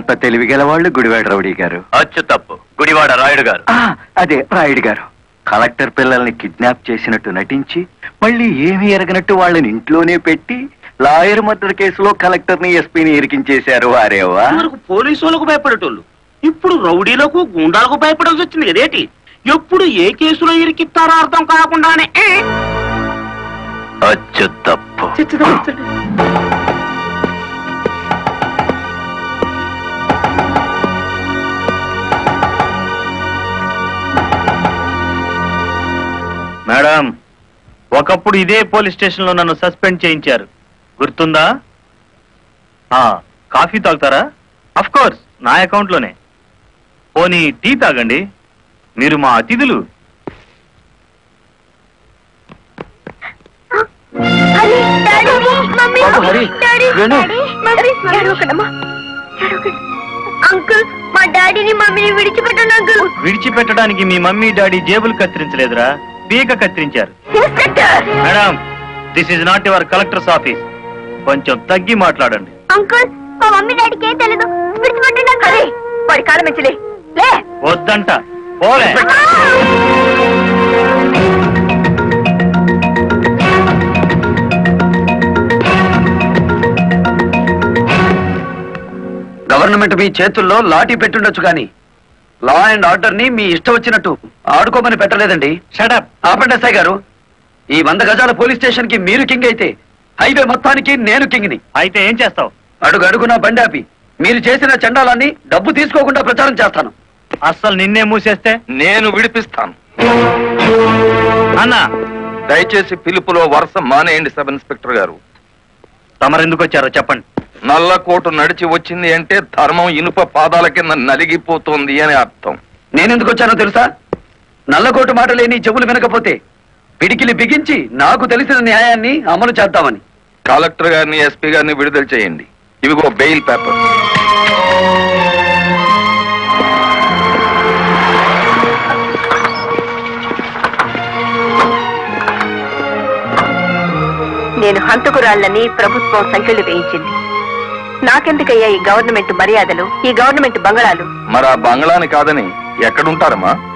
అంత తెలివిగల వాళ్ళు గుడివాడ రౌడీ గారు అచ్చు తప్పు గుడివాడ రాయుడు గారు ఆ, అదే రాయుడు గారు కలెక్టర్ పిల్లల్ని కిడ్నాప్ చేసినట్టు నటించి మళ్ళీ ఏమీ ఎరగనట్టు వాళ్ళని ఇంట్లోనే పెట్టి లాయర్ మర్డర్ కేసులో కలెక్టర్ ని ఎస్పీని ఇరికించేశారు వారేవా వరకు పోలీసు వాళ్ళకు భయపడేటోళ్ళు ఇప్పుడు రౌడీలకు గుండాలకు భయపడాల్సి వచ్చింది కదేటి ఎప్పుడు ఏ కేసులో ఇరికిస్తారో అర్థం కాకుండానే ఏ, అచ్చు తప్పు చిచ్చదా చిచ్చదా. మేడం ఒకప్పుడు ఇదే పోలీస్ స్టేషన్ లో నన్ను సస్పెండ్ చేయించారు గుర్తుందా ఆ, కాఫీ తాగుతారా అఫ్ కోర్స్ నా అకౌంట్ లోనే పోనీ టీ తాగండి మీరు మా అతిథులు హరి, డాడీ, మమ్మీ, బాబు, Hari, daddy, Venu. Daddy, mummy, ఏడవకండమ్మా, ఏడవకండి. అంకుల్ మా డాడీని మమ్మీని విడిచిపెట్టండి అంకుల్ విడిచిపెట్టడానికి మీ మమ్మీ డాడీ జేబులు కత్తిరించలేదురా పీక కత్తిరించారు inspector madam this is not your collector's office కొంచెం తగ్గి మాట్లాడండి అంకుల్ మా మమ్మీ డాడీకి ఏం తెలీదు విడిచిపెట్టండి అంకుల్ హరి, వాడి కాళ్ళ మించలే లే వద్దంట పోలే గవర్నమెంట్ మీ చేతుల్లో లాఠీ పెట్టుండొచ్చు కానీ లా అండ్ ఆర్డర్ ని మీ ఇష్టం వచ్చినట్టు ఆడుకోమని పెట్టలేదండి షటప్ ఆపండి ఎస్ఐ గారు ఈ వంద గజాల పోలీస్ స్టేషన్ కి మీరు కింగ్ అయితే హైవే మొత్తానికి నేను కింగ్ని అయితే ఏం చేస్తావు అడుగు అడుగున బండి ఆపి మీరు చేసిన చండాలాన్ని డబ్బు తీసుకోకుండా ప్రచారం చేస్తాను అస్సలు నిన్నే మూసేస్తే నేను విడిపిస్తాను అన్న దయచేసి పిలుపులో వరుస మానేయండి సబ్ ఇన్స్పెక్టర్ గారు తమరెందుకు వచ్చారో చెప్పండి నల్లకోటు నడిచి వచ్చింది అంటే ధర్మం ఇనుప పాదాల కింద నలిగిపోతుంది అని అర్థం నేనెందుకు వచ్చానో తెలుసా నల్లకోటు మాట లేని చెవులు వినకపోతే పిడికిలి బిగించి నాకు తెలిసిన న్యాయాన్ని అమలు చేద్దామని కలెక్టర్ గారిని ఎస్పీ గారిని విడుదల చేయండి ఇవిగో బెయిల్ పేపర్ నేను హంతకురాళ్లని ప్రభుత్వం సంఖ్యలు వేయించింది నాకెందుకయ్యా ఈ గవర్నమెంట్ మర్యాదలు ఈ గవర్నమెంట్ బంగళాలు మరి ఆ బంగ్లాని కాదని ఎక్కడుంటారమ్మా